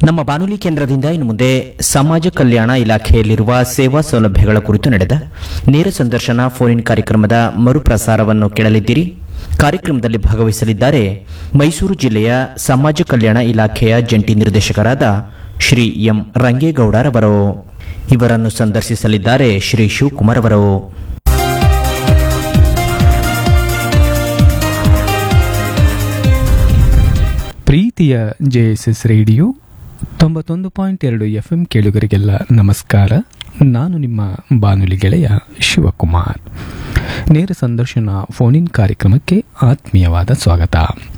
ನಮ್ಮ ಬಾನುಲಿ ಕೇಂದ್ರದಿಂದ ಇನ್ನು ಮುಂದೆ ಸಮಾಜ ಕಲ್ಯಾಣ ಇಲಾಖೆಯಲ್ಲಿರುವ ಸೇವಾ ಸೌಲಭ್ಯಗಳ ಕುರಿತು ನಡೆದ ನೇರ ಸಂದರ್ಶನ ಫೋನ್ ಇನ್ ಕಾರ್ಯಕ್ರಮದ ಮರುಪ್ರಸಾರವನ್ನು ಕೇಳಲಿದ್ದೀರಿ ಕಾರ್ಯಕ್ರಮದಲ್ಲಿ ಭಾಗವಹಿಸಲಿದ್ದಾರೆ ಮೈಸೂರು ಜಿಲ್ಲೆಯ ಸಮಾಜ ಕಲ್ಯಾಣ ಇಲಾಖೆಯ ಜಂಟಿ ನಿರ್ದೇಶಕರಾದ ಶ್ರೀ ಎಂ ರಂಗೇಗೌಡರವರು ಇವರನ್ನು ಸಂದರ್ಶಿಸಲಿದ್ದಾರೆ ಶ್ರೀ ಶಿವಕುಮಾರ್ ಅವರು ಪ್ರೀತಿಯ ಜೆ ಎಸ್ ಎಸ್ ರೇಡಿಯೋ ತೊಂಬತ್ತೊಂದು ಪಾಯಿಂಟ್ ಎರಡು ಎಫ್ ಎಂ ಕೇಳುಗರಿಗೆಲ್ಲ ನಮಸ್ಕಾರ ನಾನು ನಿಮ್ಮ ಬಾನುಲಿ ಗೆಳೆಯ ಶಿವಕುಮಾರ್ ನೇರ ಸಂದರ್ಶನ ಫೋನ್ ಇನ್ ಕಾರ್ಯಕ್ರಮಕ್ಕೆ ಆತ್ಮೀಯವಾದ ಸ್ವಾಗತ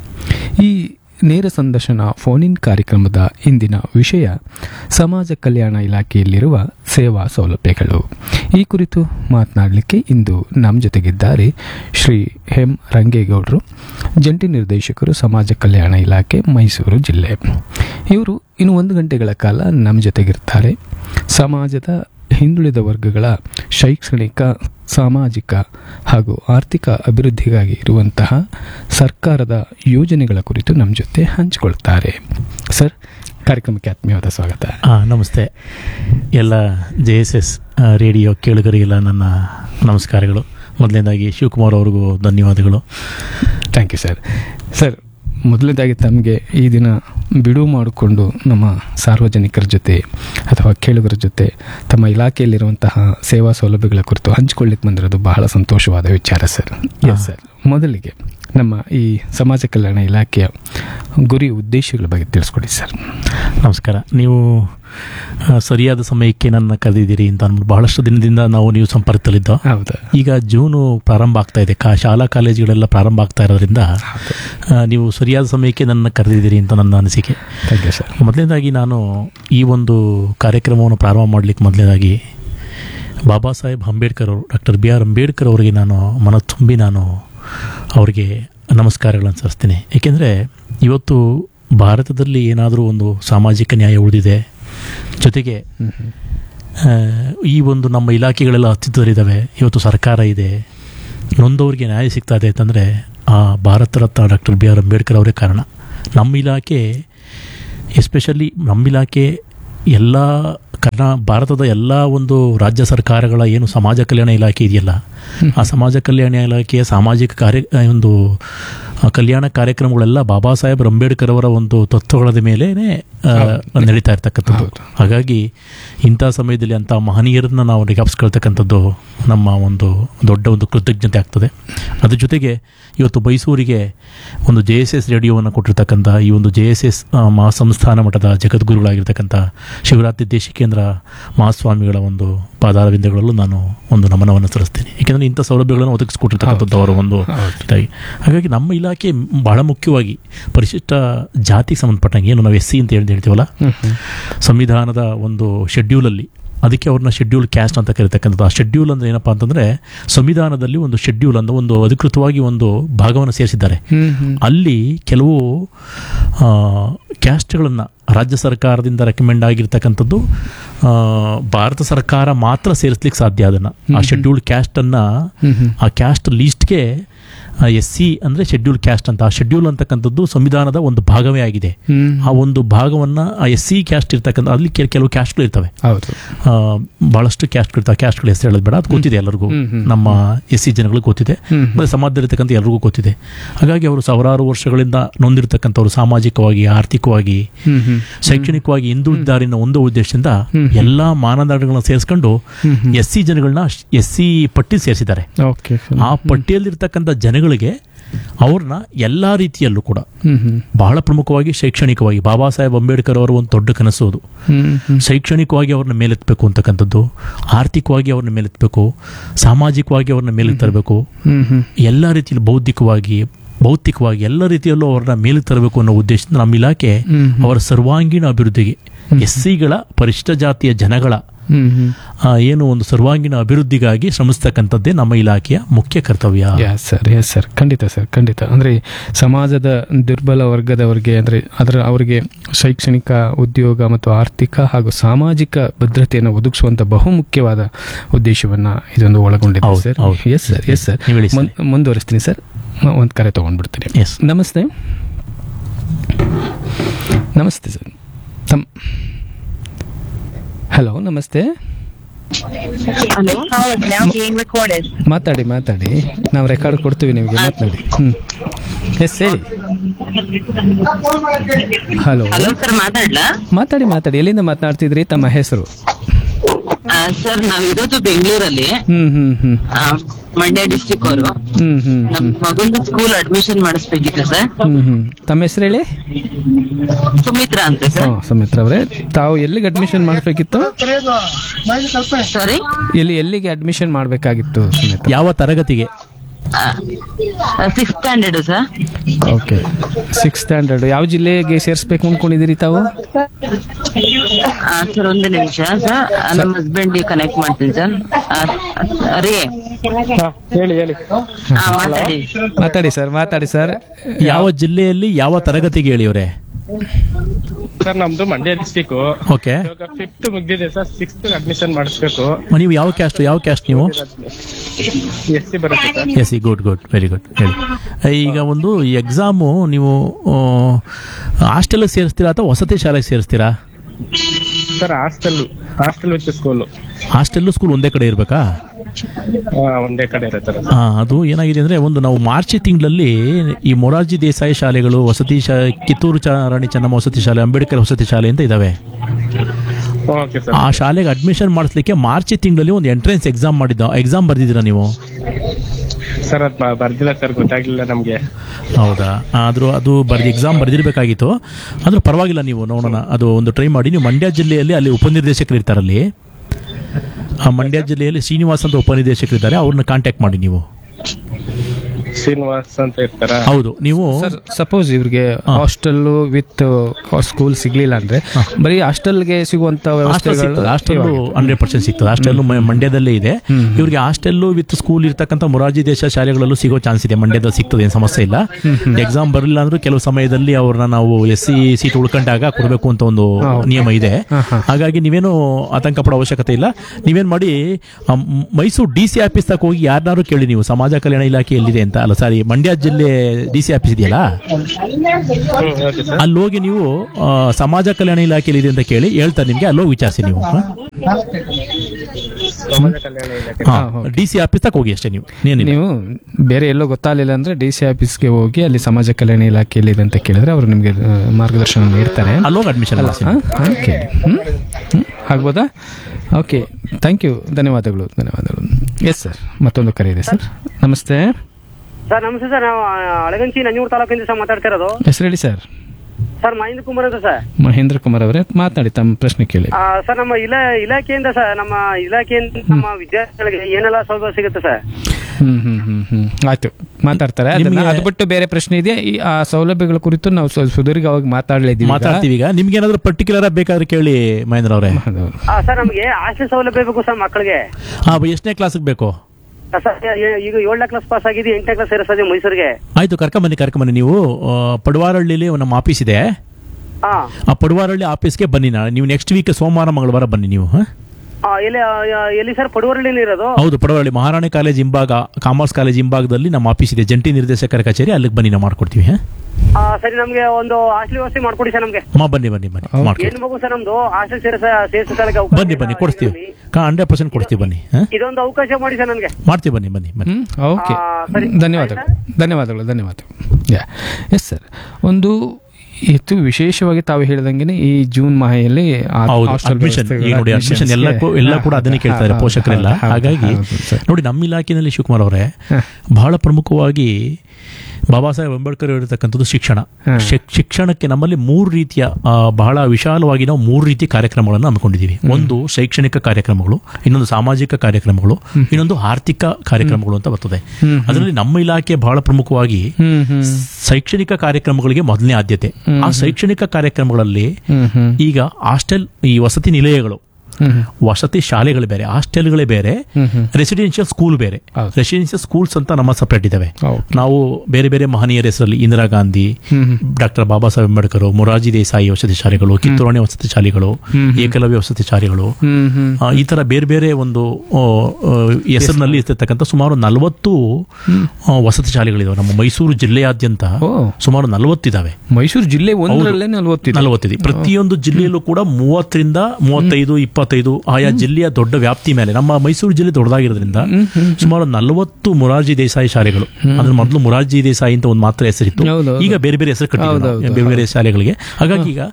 ಈ ನೇರ ಸಂದರ್ಶನ ಫೋನ್ ಇನ್ ಕಾರ್ಯಕ್ರಮದ ಇಂದಿನ ವಿಷಯ ಸಮಾಜ ಕಲ್ಯಾಣ ಇಲಾಖೆಯಲ್ಲಿರುವ ಸೇವಾ ಸೌಲಭ್ಯಗಳು ಈ ಕುರಿತು ಮಾತನಾಡಲಿಕ್ಕೆ ಇಂದು ನಮ್ಮ ಜೊತೆಗಿದ್ದಾರೆ ಶ್ರೀ ಎಂ ರಂಗೇಗೌಡರು ಜಂಟಿ ನಿರ್ದೇಶಕರು ಸಮಾಜ ಕಲ್ಯಾಣ ಇಲಾಖೆ ಮೈಸೂರು ಜಿಲ್ಲೆ ಇವರು ಇನ್ನು ಒಂದು ಗಂಟೆಗಳ ಕಾಲ ನಮ್ಮ ಜೊತೆಗಿರ್ತಾರೆ ಸಮಾಜದ ಹಿಂದುಳಿದ ವರ್ಗಗಳ ಶೈಕ್ಷಣಿಕ ಸಾಮಾಜಿಕ ಹಾಗೂ ಆರ್ಥಿಕ ಅಭಿವೃದ್ಧಿಗಾಗಿ ಇರುವಂತಹ ಸರ್ಕಾರದ ಯೋಜನೆಗಳ ಕುರಿತು ನಮ್ಮ ಜೊತೆ ಹಂಚಿಕೊಳ್ತಾರೆ ಸರ್ ಕಾರ್ಯಕ್ರಮಕ್ಕೆ ಆತ್ಮೀಯವಾದ ಸ್ವಾಗತ ಆ, ನಮಸ್ತೆ ಎಲ್ಲ ಜೆ ಎಸ್ ಎಸ್ ರೇಡಿಯೋ ಕೇಳುಗರಿಗೆಲ್ಲ ನನ್ನ ನಮಸ್ಕಾರಗಳು ಮೊದಲನೇದಾಗಿ ಶಿವಕುಮಾರ್ ಅವ್ರಿಗೂ ಧನ್ಯವಾದಗಳು ಥ್ಯಾಂಕ್ ಯು ಸರ್ ಸರ್ ಮೊದಲನೇದಾಗಿ ತಮಗೆ ಈ ದಿನ ಬಿಡುವು ಮಾಡಿಕೊಂಡು ನಮ್ಮ ಸಾರ್ವಜನಿಕರ ಜೊತೆ ಅಥವಾ ಕೇಳುಗರ ಜೊತೆ ತಮ್ಮ ಇಲಾಖೆಯಲ್ಲಿರುವಂತಹ ಸೇವಾ ಸೌಲಭ್ಯಗಳ ಕುರಿತು ಹಂಚಿಕೊಳ್ಳಿಕ್ಕೆ ಬಂದಿರೋದು ಬಹಳ ಸಂತೋಷವಾದ ವಿಚಾರ ಸರ್ ಎಸ್ ಸರ್ ಮೊದಲಿಗೆ ನಮ್ಮ ಈ ಸಮಾಜ ಕಲ್ಯಾಣ ಇಲಾಖೆಯ ಗುರಿ ಉದ್ದೇಶಗಳ ಬಗ್ಗೆ ತಿಳಿಸ್ಕೊಡಿ ಸರ್ ನಮಸ್ಕಾರ ನೀವು ಆ, ಸರಿಯಾದ ಸಮಯಕ್ಕೆ ನನ್ನ ಕರೆದಿದ್ದೀರಿ ಅಂತ ಅಂದ್ಬಿಟ್ಟು ಬಹಳಷ್ಟು ದಿನದಿಂದ ನಾವು ನೀವು ಸಂಪರ್ಕದಲ್ಲಿದ್ದೋ ಹೌದಾ ಈಗ ಜೂನು ಪ್ರಾರಂಭ ಆಗ್ತಾ ಇದೆ ಕಾ ಶಾಲಾ ಕಾಲೇಜುಗಳೆಲ್ಲ ಪ್ರಾರಂಭ ಆಗ್ತಾ ಇರೋದ್ರಿಂದ ಆ, ನೀವು ಸರಿಯಾದ ಸಮಯಕ್ಕೆ ನನ್ನ ಕರೆದಿದ್ದೀರಿ ಅಂತ ನನ್ನ ಅನಿಸಿಕೆ ಥ್ಯಾಂಕ್ ಯು ಸರ್ ಮೊದಲನೇದಾಗಿ ನಾನು ಈ ಒಂದು ಕಾರ್ಯಕ್ರಮವನ್ನು ಪ್ರಾರಂಭ ಮಾಡಲಿಕ್ಕೆ ಮೊದಲನೇದಾಗಿ ಬಾಬಾ ಸಾಹೇಬ್ ಅಂಬೇಡ್ಕರ್ ಅವರು ಡಾಕ್ಟರ್ ಬಿ ಆರ್ ಅಂಬೇಡ್ಕರ್ ಅವರಿಗೆ ನಾನು ಮನ ತುಂಬಿ ನಾನು ಅವರಿಗೆ ನಮಸ್ಕಾರಗಳನ್ನು ಸಲ್ಲಿಸ್ತೀನಿ ಏಕೆಂದರೆ ಇವತ್ತು ಭಾರತದಲ್ಲಿ ಏನಾದರೂ ಒಂದು ಸಾಮಾಜಿಕ ನ್ಯಾಯ ಉಳಿದಿದೆ ಜೊತೆಗೆ ಆ, ಈ ಒಂದು ನಮ್ಮ ಇಲಾಖೆಗಳೆಲ್ಲ ಅಸ್ತಿತ್ವದಲ್ಲಿದ್ದಾವೆ ಇವತ್ತು ಸರ್ಕಾರ ಇದೆ ನೊಂದವರಿಗೆ ನ್ಯಾಯ ಸಿಗ್ತಾ ಇದೆ ಅಂತಂದರೆ ಆ Bharat Ratna doctor B R Ambedkar ಅವರೇ ಕಾರಣ ನಮ್ಮ ಇಲಾಖೆ ಎಸ್ಪೆಷಲಿ ನಮ್ಮ ಇಲಾಖೆ ಎಲ್ಲ ಕರ್ನಾ ಭಾರತದ ಎಲ್ಲ ಒಂದು ರಾಜ್ಯ ಸರ್ಕಾರಗಳ ಏನು ಸಮಾಜ ಕಲ್ಯಾಣ ಇಲಾಖೆ ಇದೆಯಲ್ಲ ಆ ಸಮಾಜ ಕಲ್ಯಾಣ ಇಲಾಖೆಯ ಸಾಮಾಜಿಕ ಕಾರ್ಯ ಆ, ಒಂದು ಆ, ಕಲ್ಯಾಣ ಕಾರ್ಯಕ್ರಮಗಳೆಲ್ಲ ಬಾಬಾ ಸಾಹೇಬ್ ಅಂಬೇಡ್ಕರ್ ಅವರ ಒಂದು ತತ್ವಗಳ ಮೇಲೆ ನಡೀತಾ ಇರ್ತಕ್ಕಂಥದ್ದು ಹೌದು. ಹಾಗಾಗಿ ಇಂಥ ಸಮಯದಲ್ಲಿ ಅಂಥ ಮಹನೀಯರನ್ನ ನಾವು ಜ್ಞಾಪಿಸ್ಕೊಳ್ತಕ್ಕಂಥದ್ದು ನಮ್ಮ ಒಂದು ದೊಡ್ಡ ಒಂದು ಕೃತಜ್ಞತೆ ಆಗ್ತದೆ ಅದ್ರ ಜೊತೆಗೆ ಇವತ್ತು ಮೈಸೂರಿಗೆ ಒಂದು ಜೆ ಎಸ್ ಎಸ್ ರೇಡಿಯೋವನ್ನು ಕೊಟ್ಟಿರ್ತಕ್ಕಂಥ ಈ ಒಂದು ಜೆ ಎಸ್ ಎಸ್ ಮಹಾಸಂಸ್ಥಾನ ಮಠದ ಜಗದ್ಗುರುಗಳಾಗಿರ್ತಕ್ಕಂಥ ಶಿವರಾತ್ರಿ ದೇಶಿಕೇಂದ್ರ ಮಹಾಸ್ವಾಮಿಗಳ ಒಂದು ಪಾದಾರವಿಂದಗಳಲ್ಲೂ ನಾನು ಒಂದು ನಮನವನ್ನು ಸಲ್ಲಿಸ್ತೀನಿ ಏಕೆಂದರೆ ಇಂಥ ಸೌಲಭ್ಯಗಳನ್ನು ಒದಗಿಸ್ಕೊಟ್ಟಿರ್ತಕ್ಕಂಥದ್ದು ಅವರ ಒಂದು ಹೌದು. ಇದಾಗಿ ಹಾಗಾಗಿ ನಮ್ಮ ಇಲಾಖೆ ಬಹಳ ಮುಖ್ಯವಾಗಿ ಪರಿಶಿಷ್ಟ ಜಾತಿಗೆ ಸಂಬಂಧಪಟ್ಟಂಗೆ ಏನು ನಾವು ಎಸ್ ಸಿ ಅಂತ ಹೇಳಿ ಹೇಳ್ತೀವಲ್ಲ ಸಂವಿಧಾನದ ಒಂದು ಶೆಡ್ಯೂಲಲ್ಲಿ ಅದಕ್ಕೆ ಅವ್ರನ್ನ ಶೆಡ್ಯೂಲ್ ಕ್ಯಾಸ್ಟ್ ಅಂತ ಕರೀತಕ್ಕಂಥದ್ದು ಆ ಶೆಡ್ಯೂಲ್ ಅಂದ್ರೆ ಏನಪ್ಪಾ ಅಂತಂದ್ರೆ ಸಂವಿಧಾನದಲ್ಲಿ ಒಂದು ಶೆಡ್ಯೂಲ್ ಅಂತ ಒಂದು ಅಧಿಕೃತವಾಗಿ ಒಂದು ಭಾಗವನ್ನು ಸೇರಿಸಿದ್ದಾರೆ ಅಲ್ಲಿ ಕೆಲವು ಕ್ಯಾಸ್ಟ್ಗಳನ್ನು ರಾಜ್ಯ ಸರ್ಕಾರದಿಂದ ರೆಕಮೆಂಡ್ ಆಗಿರ್ತಕ್ಕಂಥದ್ದು ಆ, ಭಾರತ ಸರ್ಕಾರ ಮಾತ್ರ ಸೇರಿಸ್ಲಿಕ್ಕೆ ಸಾಧ್ಯ ಅದನ್ನು ಆ ಶೆಡ್ಯೂಲ್ಡ್ ಕ್ಯಾಸ್ಟನ್ನು ಆ ಕ್ಯಾಸ್ಟ್ ಲೀಸ್ಟ್ಗೆ ಎಸ್ ಸಿ ಅಂದರೆ ಶೆಡ್ಯೂಲ್ ಕ್ಯಾಸ್ಟ್ ಅಂತ ಆ ಶೆಡ್ಯೂಲ್ ಅಂತಕ್ಕಂಥದ್ದು ಸಂವಿಧಾನದ ಒಂದು ಭಾಗವೇ ಆಗಿದೆ ಆ ಒಂದು ಭಾಗವನ್ನು ಆ ಎಸ್ ಸಿ ಕ್ಯಾಸ್ಟ್ ಇರ್ತಕ್ಕಂಥ ಅಲ್ಲಿ ಕೆಲ- ಕೆಲವು ಕ್ಯಾಸ್ಟ್ಗಳು ಇರ್ತವೆ ಹೌದು ಆ, ಬಹಳಷ್ಟು ಕ್ಯಾಸ್ಟ್ ಇರ್ತಾವೆ ಕ್ಯಾಸ್ಟ್ಗಳು ಹೆಸರು ಹೇಳೋದು ಬೇಡ ಅದು ಗೊತ್ತಿದೆ ಎಲ್ಲರಿಗೂ ಹ್ಮ್, ಹ್ಮ್. ನಮ್ಮ ಎಸ್ ಸಿ ಜನಗಳಿಗೆ ಗೊತ್ತಿದೆ ಹ್ಮ್, ಹ್ಮ್. ಮತ್ತು ಸಮಾಜದಲ್ಲಿರ್ತಕ್ಕಂಥ ಎಲ್ರಿಗೂ ಗೊತ್ತಿದೆ ಹಾಗಾಗಿ ಅವರು ಸಾವಿರಾರು ವರ್ಷಗಳಿಂದ ನೊಂದಿರ್ತಕ್ಕಂಥವ್ರು ಸಾಮಾಜಿಕವಾಗಿ ಆರ್ಥಿಕವಾಗಿ ಹ್ಮ್ ಹ್ಮ್ ಶೈಕ್ಷಣಿಕವಾಗಿ ಹಿಂದುಳಿದಾರಿನ ಒಂದು ಉದ್ದೇಶದಿಂದ ಹ್ಮ್. ಎಲ್ಲಾ ಮಾನದಂಡಗಳನ್ನ ಸೇರಿಸ್ಕೊಂಡು ಹ್ಮ್ ಹ್ಮ್. ಎಸ್ ಸಿ ಜನಗಳನ್ನ ಎಸ್ ಸಿ ಪಟ್ಟಿ ಸೇರಿಸಿದ್ದಾರೆ ಓಕೆ ಆ ಪಟ್ಟಿಯಲ್ಲಿರ್ತಕ್ಕಂಥ ಜನಗಳಿಗೆ ಅವ್ರನ್ನ ಎಲ್ಲಾ ರೀತಿಯಲ್ಲೂ ಕೂಡ ಹ್ಮ್ ಹ್ಮ್ ಬಹಳ ಪ್ರಮುಖವಾಗಿ ಶೈಕ್ಷಣಿಕವಾಗಿ ಬಾಬಾ ಸಾಹೇಬ್ ಅಂಬೇಡ್ಕರ್ ಅವರ ಒಂದು ದೊಡ್ಡ ಕನಸು ಅದು ಹ್ಮ್ ಹ್ಮ್ ಶೈಕ್ಷಣಿಕವಾಗಿ ಅವ್ರನ್ನ ಮೇಲೆತ್ತಬೇಕು ಅಂತಕ್ಕಂಥದ್ದು ಆರ್ಥಿಕವಾಗಿ ಅವ್ರನ್ನ ಮೇಲೆತ್ತಬೇಕು ಸಾಮಾಜಿಕವಾಗಿ ಅವ್ರನ್ನ ಮೇಲಕ್ಕೆ ತರಬೇಕು ಹ್ಮ್ ಹ್ಮ್ ಎಲ್ಲ ರೀತಿಯಲ್ಲಿ ಬೌದ್ಧಿಕವಾಗಿ ಭೌತಿಕವಾಗಿ ಎಲ್ಲ ರೀತಿಯಲ್ಲೂ ಅವ್ರನ್ನ ಮೇಲಕ್ಕೆ ತರಬೇಕು ಅನ್ನೋ ಉದ್ದೇಶದಿಂದ ನಮ್ಮ ಇಲಾಖೆ ಹ್ಮ್ ಹ್ಮ್. ಅವರ ಸರ್ವಾಂಗೀಣ ಅಭಿವೃದ್ಧಿಗೆ ಎಸ್ ಸಿಗಳ ಪರಿಶಿಷ್ಟ ಜಾತಿಯ ಜನಗಳ ಹ್ಮ್ ಹ್ಮ್ ಆ, ಏನು ಒಂದು ಸರ್ವಾಂಗೀಣ ಅಭಿವೃದ್ಧಿಗಾಗಿ ಶ್ರಮಿಸ್ತಕ್ಕಂಥದ್ದೇ ನಮ್ಮ ಇಲಾಖೆಯ ಮುಖ್ಯ ಕರ್ತವ್ಯ ಎಸ್ ಸರ್ ಎಸ್ ಸರ್ ಖಂಡಿತ ಸರ್ ಖಂಡಿತ ಅಂದರೆ ಸಮಾಜದ ದುರ್ಬಲ ವರ್ಗದವರಿಗೆ ಅಂದರೆ ಅದರ ಅವರಿಗೆ ಶೈಕ್ಷಣಿಕ ಉದ್ಯೋಗ ಮತ್ತು ಆರ್ಥಿಕ ಹಾಗೂ ಸಾಮಾಜಿಕ ಭದ್ರತೆಯನ್ನು ಒದಗಿಸುವಂಥ ಬಹುಮುಖ್ಯವಾದ ಉದ್ದೇಶವನ್ನು ಇದೊಂದು ಒಳಗೊಂಡಿದೆ ಹೌದು, ಸರ್ ಹೌದು. ಎಸ್ ಸರ್ ಎಸ್ ಸರ್ ನೀವು ಹೇಳಿ ಸರ್. ಮುನ್- ಮುಂದುವರಿಸ್ತೀನಿ ಸರ್ ಒಂದು ಕರೆ ತೊಗೊಂಡ್ಬಿಡ್ತೀನಿ ಎಸ್ ನಮಸ್ತೆ ನಮಸ್ತೆ ಸರ್ ತಮ್ ಹಲೋ ನಮಸ್ತೆ Hello? Call is now being recorded. ಮಾತಾಡಿ ಮಾತಾಡಿ ನಾವು ರೆಕಾರ್ಡ್ ಕೊಡ್ತೀವಿ ನಿಮಗೆ ಮಾತಾಡಿ ಹ್ಞೂ ಎಸ್ ಹೇಳಿ ಹಲೋ ಹಲೋ ಸರ್ ಮಾತಾಡ್ಲಾ ಮಾತಾಡಿ ಮಾತಾಡಿ ಎಲ್ಲಿಂದ ಮಾತನಾಡ್ತಿದ್ರಿ ತಮ್ಮ ಹೆಸರು ಸರ್ ನಾವ್ ಇರೋದು ಬೆಂಗಳೂರಲ್ಲಿ ಹ್ಮ್ ಹ್ಮ್ ಹ್ಮ್ ಆ, ಮಂಡ್ಯ ಡಿಸ್ಟಿಕ್ ಅವರು ಹ್ಮ್ ಹ್ಮ್ ನಮ್ ಮಗಂದು ಸ್ಕೂಲ್ ಅಡ್ಮಿಷನ್ ಮಾಡಿಸ್ಬೇಕಿತ್ತು ಸರ್ ಹ್ಮ್ ಹ್ಮ್ ತಮ್ಮ ಹೆಸರು ಹೇಳಿ ಸುಮಿತ್ರಾ ಅಂತ ಸರ್ ಹಾಂ ಸುಮಿತ್ರ ಅವರೇ ತಾವು ಎಲ್ಲಿಗೆ ಅಡ್ಮಿಷನ್ ಮಾಡಬೇಕಿತ್ತು ಸಾರಿ ಎಲ್ಲಿ ಎಲ್ಲಿಗೆ ಅಡ್ಮಿಷನ್ ಮಾಡಬೇಕಾಗಿತ್ತು ಸುಮಿತ್ರ ಯಾವ ತರಗತಿಗೆ six standard sir okay six standard ಯಾವ ಜಿಲ್ಲೆಗೆ ಸೇರಿಸ್ಬೇಕು ಅನ್ಕೊಂಡಿದ್ದೀರಿ ತಾವು ಸರ್ ಒಂದು ನಿಮಿಷ ಸರ್ ನಮ್ಮ ಹಸ್ಬೆಂಡ್ ಕನೆಕ್ಟ್ ಮಾಡ್ತೀನಿ ಸರ್ ರೀ ಹೇಳಿ ಹೇಳಿ ಆ, ಮಾತಾಡಿ ಮಾತಾಡಿ ಸರ್ ಮಾತಾಡಿ ಸರ್ ಯಾವ ಜಿಲ್ಲೆಯಲ್ಲಿ ಯಾವ ತರಗತಿಗೆ ಹೇಳಿವ್ರೆ ಸರ್ ನಮ್ದು ಮಂಡ್ಯ ಡಿಸ್ಟಿಕ್ ಓಕೆ ಇವಾಗ ಫಿಫ್ತ್ ಮುಗ್ದಿದೆ ಸರ್ ಸಿಕ್ಸ್ತ್ ಅಡ್ಮಿಷನ್ ಮಾಡಿಸ್ಬೇಕು ನೀವು ಯಾವ ಕ್ಯಾಸ್ಟ್ ಯಾವ ಕ್ಯಾಸ್ಟ್ ನೀವು ಎಸ್ ಸಿ ಬರುತ್ತೆ sir S C good good very good ಹೇಳಿ ಈಗ ಒಂದು ಈ ಎಕ್ಸಾಮು ನೀವು ಹಾಸ್ಟೆಲ್ಗೆ ಸೇರಿಸ್ತೀರಾ ಅಥವಾ ವಸತಿ ಶಾಲೆಗೆ ಸೇರಿಸ್ತೀರಾ sir hostel hostel with school hostel school ಒಂದೇ ಕಡೆ ಇರಬೇಕಾ ಒಂದೇ ಕಡೆ ಇರುತ್ತೆ ಸರ್ ಆ, ಅದು ಏನಾಗಿದೆ ಅಂದ್ರೆ ಒಂದು ನಾವು ಮಾರ್ಚ್ ತಿಂಗಳಲ್ಲಿ ಈ ಮೊರಾರ್ಜಿ ದೇಸಾಯಿ ಶಾಲೆಗಳು ವಸತಿ ಶಾ ಕಿತ್ತೂರು ಚ ರಾಣಿ ಚೆನ್ನಮ್ಮ ವಸತಿ ಶಾಲೆ ಅಂಬೇಡ್ಕರ್ ವಸತಿ ಶಾಲೆ ಅಂತ ಇದಾವೆ ಓಕೆ ಸರ್ ಆ ಶಾಲೆಗೆ ಅಡ್ಮಿಷನ್ ಮಾಡಿಸ್ಲಿಕ್ಕೆ ಮಾರ್ಚ್ ತಿಂಗಳಲ್ಲಿ ಒಂದು ಎಂಟ್ರೆನ್ಸ್ ಎಕ್ಸಾಮ್ ಮಾಡಿದ್ದ ಎಕ್ಸಾಮ್ ಬರ್ದಿದ್ದೀರಾ ನೀವು ಸರ್ ಅದ್ ಬ- ಬರ್ದಿಲ್ಲ ಸರ್ ಗೊತ್ತಾಗ್ಲಿಲ್ಲ ನಮ್ಗೆ ಹೌದಾ ಆದರೂ ಅದು ಬರ್ದು ಎಕ್ಸಾಮ್ ಬರ್ದಿರ್ಬೇಕಾಗಿತ್ತು ಆದ್ರೂ ಪರವಾಗಿಲ್ಲ ನೀವು ನೋಡೋಣ ಅದು ಒಂದು ಟ್ರೈ ಮಾಡಿ ನೀವು ಮಂಡ್ಯ ಜಿಲ್ಲೆಯಲ್ಲಿ ಅಲ್ಲಿ ಉಪನಿರ್ದೇಶಕರು ಇರ್ತಾರಲ್ಲಿ ಆ ಮಂಡ್ಯ ಜಿಲ್ಲೆಯಲ್ಲಿ ಶ್ರೀನಿವಾಸ್ ಅಂತ ಉಪನಿರ್ದೇಶಕರು ಇದ್ದಾರೆ ಅವ್ರನ್ನ ಕಾಂಟ್ಯಾಕ್ಟ್ ಮಾಡಿ ನೀವು ಶ್ರೀನಿವಾಸ್ ಅಂತ ಇರ್ತಾರ ಹೌದು ನೀವು ಸರ್ ಸಪೋಸ್ ಇವ್ರಿಗೆ ಹಾಸ್ಟೆಲ್ ವಿತ್ ಸ್ಕೂಲ್ ಸಿಗ್ಲಿಲ್ಲ ಅಂದ್ರೆ ಬರೀ ಹಾಸ್ಟೆಲ್ಗೆ ಸಿಗುವಂತ ಹಾಸ್ಟೆಲ್ ಸಿಗ್ತದೆ ಹಾಸ್ಟೆಲ್ ಹಂಡ್ರೆಡ್ ಪರ್ಸೆಂಟ್ ಸಿಗ್ತದೆ ಹಾಸ್ಟೆಲ್ ಮಂಡ್ಯದಲ್ಲೇ ಇದೆ ಇವ್ರಿಗೆ ಹಾಸ್ಟೆಲ್ ವಿತ್ ಸ್ಕೂಲ್ ಇರ್ತಕ್ಕಂಥ ಮೊರಾರ್ಜಿ ದೇಶ ಶಾಲೆಗಳಲ್ಲೂ ಸಿಗೋ ಚಾನ್ಸ್ ಇದೆ ಮಂಡ್ಯದಲ್ಲಿ ಸಿಗ್ತದೆ ಏನು ಸಮಸ್ಯೆ ಇಲ್ಲ ಎಕ್ಸಾಮ್ ಬರಲಿಲ್ಲ ಅಂದ್ರೂ ಕೆಲವು ಸಮಯದಲ್ಲಿ ಅವ್ರನ್ನ ನಾವು ಎಸ್ ಸಿ ಸೀಟ್ ಉಳ್ಕೊಂಡಾಗ ಕೊಡಬೇಕು ಅಂತ ಒಂದು ನಿಯಮ ಇದೆ ಹಾಗಾಗಿ ನೀವೇನು ಆತಂಕ ಪಡೋ ಅವಶ್ಯಕತೆ ಇಲ್ಲ ನೀವೇನ್ ಮಾಡಿ ಆ, ಮ್- ಮೈಸೂರು ಡಿ ಸಿ ಆಫೀಸ್ ತಕ ಹೋಗಿ ಯಾರನ್ನಾರು ಕೇಳಿ ನೀವು ಸಮಾಜ ಕಲ್ಯಾಣ ಇಲಾಖೆ ಎಲ್ಲಿದೆ ಅಂತ ಅಲ್ಲ ಸಾರಿ ಮಂಡ್ಯ ಜಿಲ್ಲೆ ಡಿ ಸಿ ಆಫೀಸ್ ಇದೆಯಲ್ಲ ಓಕೆ ಸರ್ ಅಲ್ಲಿ ಹೋಗಿ ನೀವು ಆ, ಸಮಾಜ ಕಲ್ಯಾಣ ಇಲಾಖೆಯಲ್ಲಿ ಇದೆ ಅಂತ ಕೇಳಿ ಹೇಳ್ತಾರೆ ನಿಮ್ಗೆ ಅಲ್ಲಿ ಹೋಗಿ ವಿಚಾರಿಸಿ ನೀವು ಸಮಾಜ ಕಲ್ಯಾಣ ಇಲಾಖೆ ಡಿ ಸಿ ಆಫೀಸ್ ತಕ ಹೋಗಿ ಅಷ್ಟೇ ನೀವು ಏನಿಲ್ಲ ನೀವು ಬೇರೆ ಎಲ್ಲೋ ಗೊತ್ತಾಗಲಿಲ್ಲ ಅಂದ್ರೆ ಡಿ ಸಿ ಆಫೀಸ್ಗೆ ಹೋಗಿ ಅಲ್ಲಿ ಸಮಾಜ ಕಲ್ಯಾಣ ಇಲಾಖೆಯಲ್ಲಿ ಇದೆ ಅಂತ ಕೇಳಿದ್ರೆ ಅವರು ನಿಮಗೆ ಆ, ಮಾರ್ಗದರ್ಶನ ನೀಡ್ತಾರೆ ಅಲ್ಲಿ ಹೋಗಿ ಅಡ್ಮಿಷನ್ ಮಾಡಿಸಿ ಹಾಂ ಹಾಂ ಕೇಳಿ ಹ್ಮ್? ಹ್ಮ್? ಆಗ್ಬೋದಾ ಓಕೆ ಥ್ಯಾಂಕ್ ಯು ಧನ್ಯವಾದಗಳು ಧನ್ಯವಾದಗಳು ಎಸ್ ಸರ್ ಮತ್ತೊಂದು ಕರೆ ಇದೆ ಸರ್ ನಮಸ್ತೆ ಸರ್ ನಮಸ್ತೆ ಸರ್ ನಾವು ಅಳಗಂಚಿ ನಂಜೂರು ತಾಲೂಕಿಂದ ಸರ್ ಮಾತಾಡ್ತಾ ಇರೋದು ಹೆಸರು ಹೇಳಿ ಸರ್ ಸರ್ ಮಹೇಂದ್ರ ಕುಮಾರ್ ಅಂತ ಸರ್ ಮಹೇಂದ್ರ ಕುಮಾರ್ ಅವರೇ ಮಾತನಾಡಿ ತಮ್ಮ ಪ್ರಶ್ನೆ ಕೇಳಿ ಆ, ಸರ್ ನಮ್ಮ ಇಲಾ ಇಲಾಖೆಯಿಂದ ಸರ್ ನಮ್ಮ ಇಲಾಖೆಯಿಂದ ನಮ್ಮ ವಿದ್ಯಾರ್ಥಿಗಳಿಗೆ ಏನೆಲ್ಲ ಸೌಲಭ್ಯ ಸಿಗುತ್ತೆ ಸರ್ ಹ್ಮ್ ಹ್ಮ್ ಹ್ಮ್ ಹ್ಮ್ ಆಯ್ತು ಮಾತಾಡ್ತಾರೆ ಅದನ್ನ ನಿಮ್ಗೆ- ಅದು ಬಿಟ್ಟು ಬೇರೆ ಪ್ರಶ್ನೆ ಇದೆ ಈ ಆ ಸೌಲಭ್ಯಗಳ ಕುರಿತು ನಾವು ಸ್ವಲ್ಪ ಸುದೀರ್ಘವಾಗಿ ಮಾತಾಡಲಿದ್ದೀವಿ ಮಾತಾಡ್ತೀವಿ ಈಗ ನಿಮ್ಗೆ ಏನಾದ್ರು ಪರ್ಟಿಕ್ಯುಲರ್ ಬೇಕಾದ್ರೆ ಕೇಳಿ ಮಹೇಂದ್ರ ಅವರೇ ಆ, ಸರ್ ನಮಗೆ ಹಾಸ್ಟೆಲ್ ಸೌಲಭ್ಯ ಬೇಕು ಸರ್ ಮಕ್ಕಳಿಗೆ ಹಾ ಎಷ್ಟನೇ ಕ್ಲಾಸ್ಗೆ ಬೇಕು ಆ, ಸರ್ ಏ- ಈಗ ಏಳನೇ ಕ್ಲಾಸ್ ಪಾಸ್ ಆಗಿದೆ ಎಂಟನೇ ಕ್ಲಾಸ್ ಸೇರಿಸೋದು ಮೈಸೂರಿಗೆ ಆಯ್ತು ಕರ್ಕೊಂಬನ್ನಿ ಕರ್ಕೊಂಬನ್ನಿ ನೀವು ಆ, ಪಡವಾರಹಳ್ಳಿಲಿ ನಮ್ಮ ಆಫೀಸ್ ಇದೆ ಹಾ ಆ ಪಡವಾರಹಳ್ಳಿ ಆಫೀಸ್ಗೆ ಬನ್ನಿ ನಾಳೆ ನೀವು ನೆಕ್ಸ್ಟ್ ವೀಕ್ ಸೋಮವಾರ ಮಂಗಳವಾರ ಬನ್ನಿ ನೀವು ಹಾ? ಆ, ಎಲ್ಲಿ ಆ, ಎಲ್ಲಿ ಸರ್ ಪಡುವರಳ್ಳಿ ಇರೋದು ಹೌದು ಪಡವಾರಹಳ್ಳಿ ಮಹಾರಾಣಿ ಕಾಲೇಜ್ ಹಿಂಭಾಗ ಕಾಮರ್ಸ್ ಕಾಲೇಜ್ ಹಿಂಭಾಗದಲ್ಲಿ ನಮ್ಮ ಆಫೀಸ್ ಇದೆ ಜಂಟಿ ನಿರ್ದೇಶಕರ ಕಚೇರಿ ಅಲ್ಲಿಗೆ ಬನ್ನಿ ನಾವು ಮಾಡ್ಕೊಡ್ತೀವಿ ಹಾ? ಆ, ಸರಿ ನಮ್ಗೆ ಒಂದು ಹಾಸ್ಟೆಲ್ ವ್ಯವಸ್ಥೆ ಮಾಡ್ಕೊಡಿ ಸರ್ ನಮ್ಗೆ ಮಾ ಬನ್ನಿ ಬನ್ನಿ ಬನ್ನಿ ಮಾಡ್ಕೊಡ್ತೀವಿ ಏನ್ ಮಗು ಸರ್ ನಮ್ದು ಹಾಸ್ಟೆಲ್ ಸೇರಿಸ ಸೇರಿಸಲಿಕ್ಕೆ ಬನ್ನಿ ಬನ್ನಿ ಕೊಡಿಸ್ತೀವಿ ಹಂಡ್ರೆಡ್ ಪರ್ಸೆಂಟ್ ಕೊಡ್ತೀವಿ ಬನ್ನಿ ಹಾ? ಇದೊಂದು ಅವಕಾಶ ಮಾಡಿ ಸರ್ ನನಗೆ ಮಾಡ್ತೀವಿ ಬನ್ನಿ ಬನ್ನಿ ಬನ್ನಿ ಹ್ಮ್ ಓಕೆ ಆ, ಸರಿ. ಧನ್ಯವಾದಗಳು ಧನ್ಯವಾದಗಳು ಧನ್ಯವಾದಗಳು ಯಾ ಎಸ್ ಸರ್ ಒಂದು ಹೆಚ್ಚು ವಿಶೇಷವಾಗಿ ತಾವು ಹೇಳಿದಂಗೆ ಈ ಜೂನ್ ಮಾಹೆಯಲ್ಲಿ ಆ ಹೌದು hostel ಅಡ್ಮಿಷನ್ ವ್ಯವಸ್ಥೆಗಳ ಈಗ ನೋಡಿ ಅಡ್ಮಿಷನ್ ಎಲ್ಲ ಕೂ- ಎಲ್ಲ ಕೂಡ ಅದನ್ನೇ ಕೇಳ್ತಾರೆ ಹಾ, ಪೋಷಕರೆಲ್ಲ ಹೌದು, ಹಾಗಾಗಿ ಹೌದು, ಸರ್. ನೋಡಿ ನಮ್ಮ ಇಲಾಖೆಯಲ್ಲಿ ಶಿವಕುಮಾರ್ ಅವರೇ ಬಹಳ ಪ್ರಮುಖವಾಗಿ ಬಾಬಾ ಸಾಹೇಬ್ ಅಂಬೇಡ್ಕರ್ ಇರತಕ್ಕಂಥದ್ದು ಶಿಕ್ಷಣ ಹಾ. ಶಿಕ್- ಶಿಕ್ಷಣಕ್ಕೆ ನಮ್ಮಲ್ಲಿ ಮೂರು ರೀತಿಯ ಆ, ಬಹಳ ವಿಶಾಲವಾಗಿ ನಾವು ಮೂರು ರೀತಿ ಕಾರ್ಯಕ್ರಮಗಳನ್ನು ಹಮ್ಮಿಕೊಂಡಿದ್ದೀವಿ ಒಂದು ಶೈಕ್ಷಣಿಕ ಕಾರ್ಯಕ್ರಮಗಳು ಇನ್ನೊಂದು ಸಾಮಾಜಿಕ ಕಾರ್ಯಕ್ರಮಗಳು ಇನ್ನೊಂದು ಆರ್ಥಿಕ ಕಾರ್ಯಕ್ರಮಗಳು ಅಂತ ಬರ್ತದೆ ಅದರಲ್ಲಿ ನಮ್ಮ ಇಲಾಖೆ ಬಹಳ ಪ್ರಮುಖವಾಗಿ ಹ್ಮ್ ಹ್ಮ್ ಶೈಕ್ಷಣಿಕ ಕಾರ್ಯಕ್ರಮಗಳಿಗೆ ಮೊದಲನೇ ಆದ್ಯತೆ ಆ ಶೈಕ್ಷಣಿಕ ಕಾರ್ಯಕ್ರಮಗಳಲ್ಲಿ ಹ್ಮ್ ಹ್ಮ್ ಈಗ ಹಾಸ್ಟೆಲ್ ಈ ವಸತಿ ನಿಲಯಗಳು ಹ್ಮ್. ವಸತಿ ಶಾಲೆಗಳು ಬೇರೆ ಹಾಸ್ಟೆಲ್ಗಳೇ ಬೇರೆ ಹ್ಮ್, ಹ್ಮ್. ರೆಸಿಡೆನ್ಷಿಯಲ್ ಸ್ಕೂಲ್ ಬೇರೆ ಹೌದು. ರೆಸಿಡೆನ್ಷಿಯಲ್ ಸ್ಕೂಲ್ಸ್ ಅಂತ ನಮ್ಮ ಸಪ್ರೇಟ್ ಇದಾವೆ Okay. ನಾವು ಬೇರೆ ಬೇರೆ ಮಹನೀಯರ ಹೆಸರಲ್ಲಿ ಇಂದಿರಾ ಗಾಂಧಿ ಹ್ಮ್, ಹ್ಮ್. ಡಾಕ್ಟರ್ ಬಾಬಾ ಸಾಹೇಬ್ ಅಂಬೇಡ್ಕರ್ ಮೊರಾರ್ಜಿ ದೇಸಾಯಿ ವಸತಿ ಶಾಲೆಗಳು ಕಿತ್ತೂರಾಣಿ ವಸತಿ ಶಾಲೆಗಳು ಹ್ಮ್. ಏಕಲವ್ಯ ವಸತಿ ಶಾಲೆಗಳು ಹ್ಮ್ ಹ್ಮ್ ಆ, ಈ ತರ ಬೇರೆ ಬೇರೆ ಒಂದು ಆ, ಆ, ಹೆಸರಿನಲ್ಲಿ ಇರ್ತಕ್ಕಂಥ ಸುಮಾರು ನಲವತ್ತು ವಸತಿ ಶಾಲೆಗಳಿದಾವೆ ನಮ್ಮ ಮೈಸೂರು ಜಿಲ್ಲೆಯಾದ್ಯಂತ ಓ. ಸುಮಾರು ನಲವತ್ತಿದಾವೆ ಮೈಸೂರು ಜಿಲ್ಲೆ ಒಂದರಲ್ಲೇ ನಲ್ವತ್ತಿದೆ ನಲವತ್ತಿದೆ ಪ್ರತಿಯೊಂದು ಜಿಲ್ಲೆಯಲ್ಲೂ ಕೂಡ ಮೂವತ್ತರಿಂದ ಮೂವತ್ತೈದು ಇಪ್ಪತ್ತೈದು ಆಯಾ ಜಿಲ್ಲೆಯ ದೊಡ್ಡ ವ್ಯಾಪ್ತಿ ಮೇಲೆ ನಮ್ಮ ಮೈಸೂರು ಜಿಲ್ಲೆ ದೊಡ್ಡದಾಗಿರೋದ್ರಿಂದ ಸುಮಾರು ನಲವತ್ತು ಮೊರಾರ್ಜಿ ದೇಸಾಯಿ ಶಾಲೆಗಳು ಅದ್ರ ಮೊದಲು ಮೊರಾರ್ಜಿ ದೇಸಾಯಿ ಅಂತ ಒಂದು ಮಾತ್ರ ಹೆಸರಿತ್ತು ಹೌದೌದು. ಈಗ ಬೇರೆ ಬೇರೆ ಹೆಸರು ಕಟ್ಟಿದ್ದೀವಿ ನಾವು, ಹೌದೌದು, ಬೇರೆ ಬೇರೆ ಶಾಲೆಗಳಿಗೆ ಹಾಗಾಗಿ ಈಗ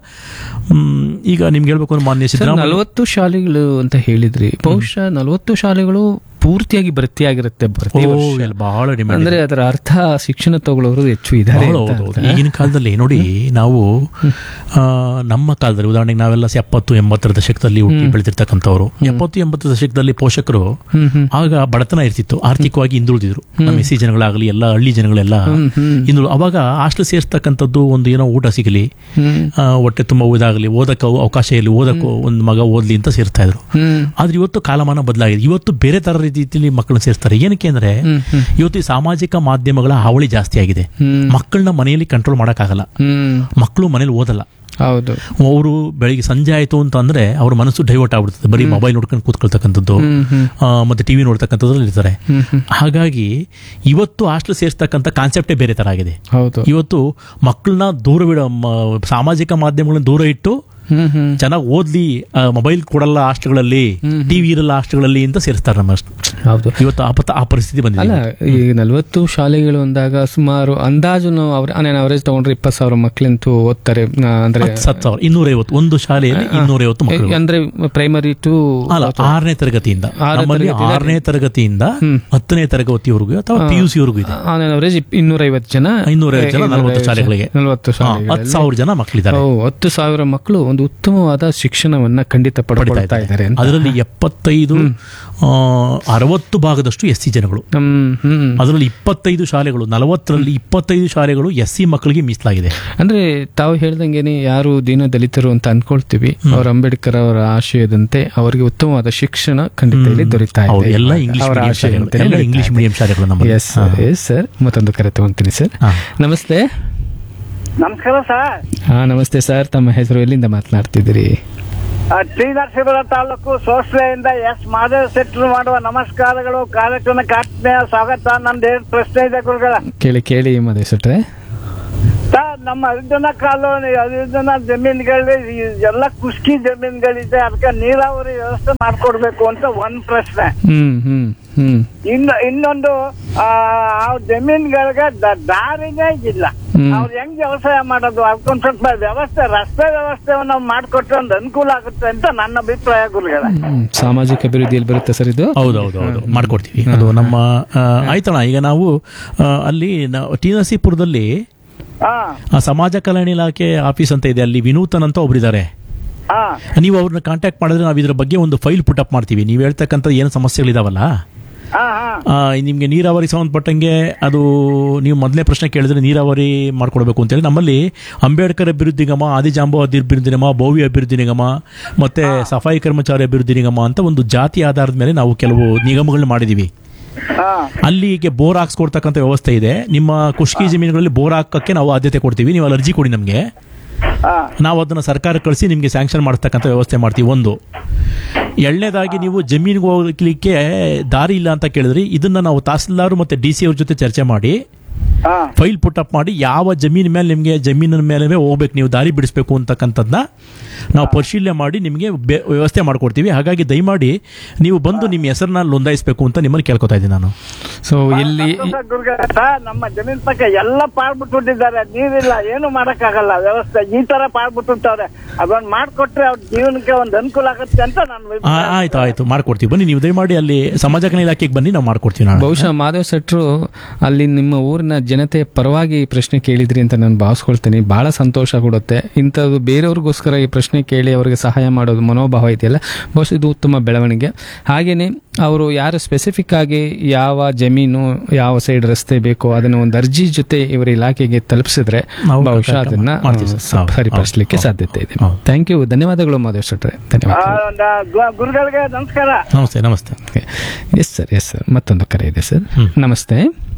ಮ್, ಈಗ ನಿಮ್ಗೆ ಹೇಳ್ಬೇಕು ಅಂದ್ರೆ ಮಾನ್ಯ ಸರ್ ಸಿದ್ದರಾಮಯ್ಯ ನಲವತ್ತು ಶಾಲೆಗಳು ಅಂತ ಹೇಳಿದ್ರಿ ಬಹುಶಃ ನಲವತ್ತು ಶಾಲೆಗಳು ಪೂರ್ತಿಯಾಗಿ ಭರ್ತಿಯಾಗಿರುತ್ತೆ ಪ್ರತಿ ಓ, ವರ್ಷ. ಇಲ್ಲಿ ಬಹಳ ಡಿಮ್ಯಾಂಡ್ ಅಂದ್ರೆ ಅದರ ಅರ್ಥ ಶಿಕ್ಷಣ ತಗೊಳ್ಳೋರು ಹೆಚ್ಚು ಇದ್ದಾರೆ ಹೌದು, ಅಂತ ಹೌದು, ಹೌದು. ಅರ್ಥ. ಈಗಿನ ಕಾಲದಲ್ಲಿ ನೋಡಿ ನಾವು ಆ, ನಮ್ಮ ಕಾಲದಲ್ಲಿ ಉದಾಹರಣೆಗೆ ನಾವೆಲ್ಲ ಎಪ್ಪತ್ತು ಎಂಬತ್ತರ ದಶಕದಲ್ಲಿ ಹುಟ್ಟಿ ಬೆಳೆದಿರ್ತಕ್ಕಂಥವ್ರು ಎಪ್ಪತ್ತು ಎಂಬತ್ತು ದಶಕದಲ್ಲಿ ಪೋಷಕರು ಹ್ಮ್, ಹ್ಮ್. ಆಗ ಬಡತನ ಇರ್ತಿತ್ತು ಆರ್ಥಿಕವಾಗಿ ಹಿಂದುಳಿದಿದ್ರು ನಮ್ಮ ಎಸ್ ಸಿ ಜನಗಳಾಗಲಿ ಎಲ್ಲ ಹಳ್ಳಿ ಜನಗಳೆಲ್ಲ ಹಿಂದುಳು ಅವಾಗ ಹಾಸ್ಟೆಲ್ ಸೇರಿಸ್ತಕ್ಕಂಥದ್ದು ಒಂದು ಏನೋ ಊಟ ಸಿಗಲಿ ಹ್ಮ್. ಆ, ಹೊಟ್ಟೆ ತುಂಬ ಓದಾಗಲಿ ಓದಕ್ಕೆ ಅವಕಾಶ ಇರಲಿ ಓದಕ್ಕೂ ಒಂದು ಮಗ ಓದ್ಲಿ ಅಂತ ಸೇರ್ತಾ ಇದ್ರು ಹ್ಮ್. ಆದ್ರೆ ಇವತ್ತು ಕಾಲಮಾನ ಬದಲಾಗಿದೆ ಇವತ್ತು ಬೇರೆ ತರ ರೀತಿಯಲ್ಲಿ ಮಕ್ಕಳನ್ನ ಸೇರಿಸ್ತಾರೆ ಏನಕ್ಕೆ ಅಂದ್ರೆ ಇವತ್ತು ಈ ಸಾಮಾಜಿಕ ಮಾಧ್ಯಮಗಳ ಹಾವಳಿ ಜಾಸ್ತಿ ಆಗಿದೆ ಹ್ಮ್. ಮಕ್ಕಳನ್ನ ಮನೆಯಲ್ಲಿ ಕಂಟ್ರೋಲ್ ಮಾಡೋಕ್ಕಾಗಲ್ಲ ಹ್ಮ್ ಮಕ್ಕಳು ಮನೇಲಿ ಓದಲ್ಲ ಹೌದು ಅವರು ಬೆಳಿಗ್ಗೆ ಸಂಜೆ ಆಯ್ತು ಅಂತ ಅಂದ್ರೆ ಅವ್ರ ಮನಸ್ಸು ಡೈವರ್ಟ್ ಆಗ್ಬಿಡ್ತದೆ ಬರೀ ಮೊಬೈಲ್ ನೋಡ್ಕೊಂಡು ಕೂತ್ಕೊಳ್ತಕ್ಕಂಥದ್ದು ಹ್ಮ್, ಹ್ಮ್. ಆ, ಮತ್ತೆ ಟಿವಿ ನೋಡ್ತಕ್ಕಂಥದ್ರಲ್ಲಿ ಇರ್ತಾರೆ ಹಾಗಾಗಿ ಇವತ್ತು ಹಾಸ್ಟೆಲ್ ಸೇರಿಸ್ತಕ್ಕಂಥ ಕಾನ್ಸೆಪ್ಟೇ ಬೇರೆ ತರ ಆಗಿದೆ ಹೌದು ಇವತ್ತು ಮಕ್ಕಳನ್ನ ದೂರವಿಡ ಮ- ಸಾಮಾಜಿಕ ಮಾಧ್ಯಮಗಳನ್ನ ದೂರ ಇಟ್ಟು ಹ್ಮ್ ಹ್ಮ್ ಚೆನ್ನಾಗಿ ಓದ್ಲಿ ಮೊಬೈಲ್ ಕೊಡಲ್ಲ ಹಾಸ್ಟೆಲ್ಗಳಲ್ಲಿ ಟಿವಿ ಇರಲ್ಲ ಹಾಸ್ಟೆಲ್ಗಳಲ್ಲಿ ಅಂತ ಸೇರಿಸ್ತಾರೆ ನಮ್ಮ ಹೌದು ಇವತ್ತು ಆಪತ್ತ ಆ ಪರಿಸ್ಥಿತಿ ಅಲ್ಲ ಬಂದಿದೆ ಈ ನಲವತ್ತು ಶಾಲೆಗಳು ಅಂದಾಗ ಸುಮಾರು ಅಂದಾಜು ನಾವು ಅವ್ರ ನಾನು ಅವರೇಜ್ ತಗೊಂಡ್ರೆ ಇಪ್ಪತ್ತು ಸಾವಿರ ಮಕ್ಳಂತೂ ಓದ್ತಾರೆ ಆ, ಅಂದ್ರೆ ಹತ್ತು ಸಾವಿರ ಇನ್ನೂರೈವತ್ತು ಒಂದು ಶಾಲೆಯಲ್ಲಿ ಇನ್ನೂರೈವತ್ತು ಮಕ್ಕಳು ಅಂದ್ರೆ ಪ್ರೈಮರಿ ಟು ಅಲ್ಲ ಆರನೇ ತರಗತಿಯಿಂದ ಆರನೇ ನಮ್ಮಲ್ಲಿ ತರಗತಿಯಿಂದ ಆರನೇ ತರಗತಿಯಿಂದ ಹತ್ತನೇ ತರಗತಿವರೆಗೂ ಅಥವಾ ಪಿ ಯು ಸಿವರೆಗೂ ಇದೆ ಅವರೇಜ್ ಇನ್ನೂರೈವತ್ತು ಜನ ಇನ್ನೂರೈವತ್ತು ಜನ ನಲವತ್ತು ಶಾಲೆಗಳಿಗೆ ನಲವತ್ತು ಹಾ, ಹತ್ತು ಶಾಲೆಗಳಲ್ಲಿ ಸಾವಿರ ಜನ ಮಕ್ಕಳಿದ್ದಾರೆ ಓ, ಹತ್ತು ಸಾವಿರ ಮಕ್ಕಳು ಒಂದು ಉತ್ತಮವಾದ ಶಿಕ್ಷಣವನ್ನ ಖಂಡಿತ ಪಡಿತಾ ಪಡ್ಕೊಳ್ತಾ ಇದ್ದಾರೆ ಅಂತ. ಅದರಲ್ಲಿ ಎಪ್ಪತ್ತೈದು ಆ, ಅರವತ್ತು ಭಾಗದಷ್ಟು ಎಸ್ ಸಿ ಜನಗಳು ಹ್ಮ್ ಹ್ಮ್ ಅದರಲ್ಲಿ ಇಪ್ಪತ್ತೈದು ಶಾಲೆಗಳು ನಲವತ್ತರಲ್ಲಿ ಇಪ್ಪತ್ತೈದು ಶಾಲೆಗಳು ಎಸ್ ಸಿ ಮಕ್ಕಳಿಗೆ ಮೀಸಲಾಗಿದೆ ಅಂದ್ರೆ ತಾವು ಹೇಳ್ದಂಗೆನೆ ಯಾರು ದೀನ ದಲಿತರು ಅಂತ ಅನ್ಕೊಳ್ತೀವಿ ಅವ್ರ ಅಂಬೇಡ್ಕರ್ ಅವರ ಆಶಯದಂತೆ ಅವರಿಗೆ ಉತ್ತಮವಾದ ಶಿಕ್ಷಣ ಖಂಡಿತ ಇಲ್ಲಿ ದೊರೀತಾ ಹೌದು ಇದೆ ಎಲ್ಲ ಇಂಗ್ಲಿಷ್ ಅವರ ಮೀಡಿಯಂ ಶಾಲೆಗಳು ಆಶಯದಂತೆಯೇ ಎಲ್ಲ ನಡೀತಾ ಇಂಗ್ಲಿಷ್ ಇದೆ. ಮೀಡಿಯಂ ಶಾಲೆಗಳು ನಮ್ಮಲ್ಲಿ ಎಸ್ ಸರ್ ಎಸ್ ಸರ್ ಮತ್ತೊಂದು ಕರೆ ತಗೊಂತೀನಿ ಸರ್ ಹಾ. ನಮಸ್ತೆ ನಮಸ್ಕಾರ ಸರ್ ಹಾ ನಮಸ್ತೆ ಸರ್ ತಮ್ಮ ಹೆಸರು ಎಲ್ಲಿಂದ ಮಾತನಾಡ್ತಿದ್ದೀರಿ ಟಿ ನರಸೀಪುರ ತಾಲೂಕು ಸೋಸ್ಲೆಯಿಂದ ಎಸ್ ಮಾಧವ ಶೆಟ್ಟರು ಮಾಡುವ ನಮಸ್ಕಾರಗಳು ಕಾರ್ಯಕ್ರಮಕ್ಕೆ ಆತ್ಮೀಯ ಸ್ವಾಗತ ನಂದು ಎರಡು ಪ್ರಶ್ನೆ ಇದೆ ಗುರುಗಳ ಕೇಳಿ ಕೇಳಿ ಮದೇಶಟ್ರೆ ಸರ್ ನಮ್ಮ ಅರ್ಜುನ ಕಾಲೋನಿ ಅರ್ಜುನ ಜಮೀನುಗಳು ಎಲ್ಲ ಕುಸ್ಕಿ ಜಮೀನುಗಳಿದೆ ಅದಕ್ಕೆ ನೀರಾವರಿ ವ್ಯವಸ್ಥೆ ಮಾಡ್ಕೊಡ್ಬೇಕು ಅಂತ ಒಂದ್ ಪ್ರಶ್ನೆ ಹ್ಮ್ ಹ್ಮ್ ಹ್ಮ್ ಇನ್ನು ಇನ್ನೊಂದು ಆ ಆ ಜಮೀನುಗಳಿಗೆ ದ- ದಾರಿನೇ ಇಲ್ಲ ಹ್ಮ್. ಅವ್ರು ಹೆಂಗ್ ವ್ಯವಸಾಯ ಮಾಡೋದು ಅದಕ್ಕೊಂದ್ ಸ್ವಲ್ಪ ವ್ಯವಸ್ಥೆ ರಸ್ತೆ ವ್ಯವಸ್ಥೆಯನ್ನು ಅನುಕೂಲ ಒಂದು ಅನುಕೂಲ ಆಗುತ್ತೆ ಅಂತ ನನ್ನ ಅಭಿಪ್ರಾಯ ಗುರುಗಳ ಹ್ಮ್. ಸಾಮಾಜಿಕ ಅಭಿವೃದ್ಧಿಯಲ್ಲಿ ಬರುತ್ತೆ ಸರ್ ಇದು ಹೌದು ಹೌದು ಹೌದು ಮಾಡ್ಕೊಡ್ತೀವಿ ಅದು ನಮ್ಮ ಆ, ಆಯ್ತಣ್ಣ ಈಗ ನಾವು ಆ, ಅಲ್ಲಿ ನಾವು ಟಿ ನರಸೀಪುರದಲ್ಲಿ ಹಾ ಆ ಸಮಾಜ ಕಲ್ಯಾಣ ಇಲಾಖೆ ಆಫೀಸ್ ಅಂತ ಇದೆ ಅಲ್ಲಿ ವಿನೂತನ್ ಅಂತ ಒಬ್ರಿದ್ದಾರೆ ಹಾ ನೀವು ಅವ್ರನ್ನ ಕಾಂಟ್ಯಾಕ್ಟ್ ಮಾಡಿದ್ರೆ ನಾವು ಇದ್ರ ಬಗ್ಗೆ ಒಂದು ಫೈಲ್ ಪುಟ್ ಅಪ್ ಮಾಡ್ತೀವಿ ನೀವು ಹೇಳ್ತಕ್ಕಂಥ ಏನು ಸಮಸ್ಯೆಗಳಿದಾವಲ್ಲ ಹಾ ಹಾ ಆ, ನಿಮ್ಗೆ ನೀರಾವರಿ ಸಂಬಂಧಪಟ್ಟಂಗೆ ಅದು ನೀವು ಮೊದಲನೇ ಪ್ರಶ್ನೆ ಕೇಳಿದ್ರೆ ನೀರಾವರಿ ಮಾಡ್ಕೊಡ್ಬೇಕು ಅಂತೇಳಿ ನಮ್ಮಲ್ಲಿ ಅಂಬೇಡ್ಕರ್ ಅಭಿವೃದ್ಧಿ ನಿಗಮ ಆದಿಜಾಂಬೋ ಅಭಿವೃದ್ಧಿ ನಿಗಮ ಭವ್ಯ ಅಭಿವೃದ್ಧಿ ನಿಗಮ ಮತ್ತೆ ಸಫಾಯಿ ಕರ್ಮಚಾರಿ ಅಭಿವೃದ್ಧಿ ನಿಗಮ ಅಂತ ಒಂದು ಜಾತಿ ಆಧಾರದ ಮೇಲೆ ನಾವು ಕೆಲವು ನಿಗಮಗಳನ್ನ ಮಾಡಿದೀವಿ ಹಾ ಅಲ್ಲಿಗೆ ಬೋರ್ ಹಾಕ್ಸ್ಕೊಡ್ತಕ್ಕಂಥ ವ್ಯವಸ್ಥೆ ಇದೆ ನಿಮ್ಮ ಖುಷ್ಕಿ ಜಮೀನುಗಳಲ್ಲಿ ಬೋರ್ ಹಾಕಕ್ಕೆ ನಾವು ಆದ್ಯತೆ ಕೊಡ್ತೀವಿ ನೀವು ಅಲ್ಲಿ ಅರ್ಜಿ ಕೊಡಿ ನಮಗೆ ಹಾ ನಾವು ಅದನ್ನು ಸರ್ಕಾರ ಕಳಿಸಿ ನಿಮಗೆ ಸ್ಯಾಂಕ್ಷನ್ ಮಾಡ್ತಕ್ಕಂಥ ವ್ಯವಸ್ಥೆ ಮಾಡ್ತೀವಿ ಒಂದು ಎರಡನೇದಾಗಿ ನೀವು ಜಮೀನಿಗೆ ಹೋಗ್ಲಿಕ್ಕೆ ದಾರಿ ಇಲ್ಲ ಅಂತ ಕೇಳಿದ್ರಿ ಇದನ್ನ ನಾವು ತಹಸೀಲ್ದಾರ್ ಮತ್ತೆ ಡಿ ಸಿ ಅವ್ರ ಜೊತೆ ಚರ್ಚೆ ಮಾಡಿ ಹಾ ಫೈಲ್ ಪುಟ್ ಅಪ್ ಮಾಡಿ ಯಾವ ಜಮೀನ್ ಮೇಲೆ ನಿಮಗೆ ಜಮೀನಿನ ಮೇಲೆ ಹೋಗ್ಬೇಕು ನೀವು ದಾರಿ ಬಿಡಿಸ್ಬೇಕು ಅಂತಕ್ಕಂಥದ್ದನ್ನ ನಾವು ಪರಿಶೀಲನೆ ಮಾಡಿ ನಿಮಗೆ ಬೆ- ವ್ಯವಸ್ಥೆ ಮಾಡ್ಕೊಡ್ತೀವಿ ಹಾಗಾಗಿ ದಯಮಾಡಿ ನೀವು ಬಂದು ನಿಮ್ಮ ಹೆಸರನ್ನ ನೋಂದಾಯಿಸಬೇಕು ಅಂತ ನಿಮ್ಮಲ್ಲಿ ಕೇಳ್ಕೊತಾ ಇದ್ದೀನಿ ನಾನು ಸೊ ಇಲ್ಲಿ ಸಂತೋಷ ಗುರುಗಳೇ. ಸರ್, ನಮ್ಮ ಜಮೀನ್ ಪಕ್ಕ ಎಲ್ಲ ಪಾಡ್ಬಿಟ್ಟಿದ್ದಾರೆ ನೀರಿಲ್ಲ ಏನು ಮಾಡಕ್ಕಾಗಲ್ಲ ವ್ಯವಸ್ಥೆ ಈ ತರ ಪಾಡ್ಬಿಟ್ಟಿರ್ತಾರೆ ಅದೊಂದ್ ಮಾಡ್ಕೊಟ್ರೆ ಅವ್ರ ಜೀವನಕ್ಕೆ ಒಂದ್ ಅನುಕೂಲ ಆಗುತ್ತೆ ಅಂತ ನಾನು ಆ, ಅಭಿಪ್ರಾಯ. ಆಯ್ತು ಆಯ್ತು ಮಾಡ್ಕೊಡ್ತೀವಿ ಬನ್ನಿ ನೀವು ದಯಮಾಡಿ ಅಲ್ಲಿ ಸಮಾಜ ಕಲ್ಯಾಣ ಇಲಾಖೆಗೆ ಬನ್ನಿ ನಾವು ಮಾಡ್ಕೊಡ್ತೀವಿ ನಾಳೆ ಬಹುಶಃ ಮಾಧವ್ ಶೆಟ್ರು ಅಲ್ಲಿ ನಿಮ್ಮ ಊರಿನ ಜನತೆಯ ಪರವಾಗಿ ಈ ಪ್ರಶ್ನೆ ಕೇಳಿದ್ರಿ ಅಂತ ನಾನು ಭಾವಿಸ್ಕೊಳ್ತೀನಿ ಬಹಳ ಸಂತೋಷ ಕೊಡುತ್ತೆ ಇಂಥದ್ದು ಬೇರೆಯವ್ರಿಗೋಸ್ಕರ ಈ ಪ್ರಶ್ನೆ ಕೇಳಿ ಅವರಿಗೆ ಸಹಾಯ ಮಾಡೋದು ಮನೋಭಾವ ಇದೆಯಲ್ಲ ಬಹುಶಃ ಇದು ಉತ್ತಮ ಬೆಳವಣಿಗೆ ಹಾಗೆಯೇ ಅವರು ಯಾರು ಸ್ಪೆಸಿಫಿಕ್ ಆಗಿ ಯಾವ ಜಮೀನು ಯಾವ ಸೈಡ್ ರಸ್ತೆ ಬೇಕೋ ಅದನ್ನು ಒಂದು ಅರ್ಜಿ ಜೊತೆ ಇವರ ಇಲಾಖೆಗೆ ತಲುಪಿಸಿದ್ರೆ ನಾವು ಬಹುಶಃ ಕಾರ್ಯಕ್ರಮ ಅದನ್ನ ಮಾಡ್ತೀವಿ ಸರ್. ಸ್ವಲ್ಪ ಹೌದು, ಸರಿಪಡಿಸಲಿಕ್ಕೆ ಹೌದು, ಸಾಧ್ಯತೆ ಇದೆ ಹೌದು. ಥ್ಯಾಂಕ್ ಯು ಧನ್ಯವಾದಗಳು ಮಾದೇವ್ ಶೆಟ್ರೆ ಆ, ಧನ್ಯವಾದಗಳು ದ- ಗು- ಗುರುಗಳಿಗೆ ನಮಸ್ಕಾರ ನಮಸ್ತೆ ನಮಸ್ತೆ ಎಸ್ ಸರ್ ಎಸ್ ಸರ್ ಮತ್ತೊಂದು ಕರೆ ಇದೆ ಸರ್ ಹ್ಮ್. ನಮಸ್ತೆ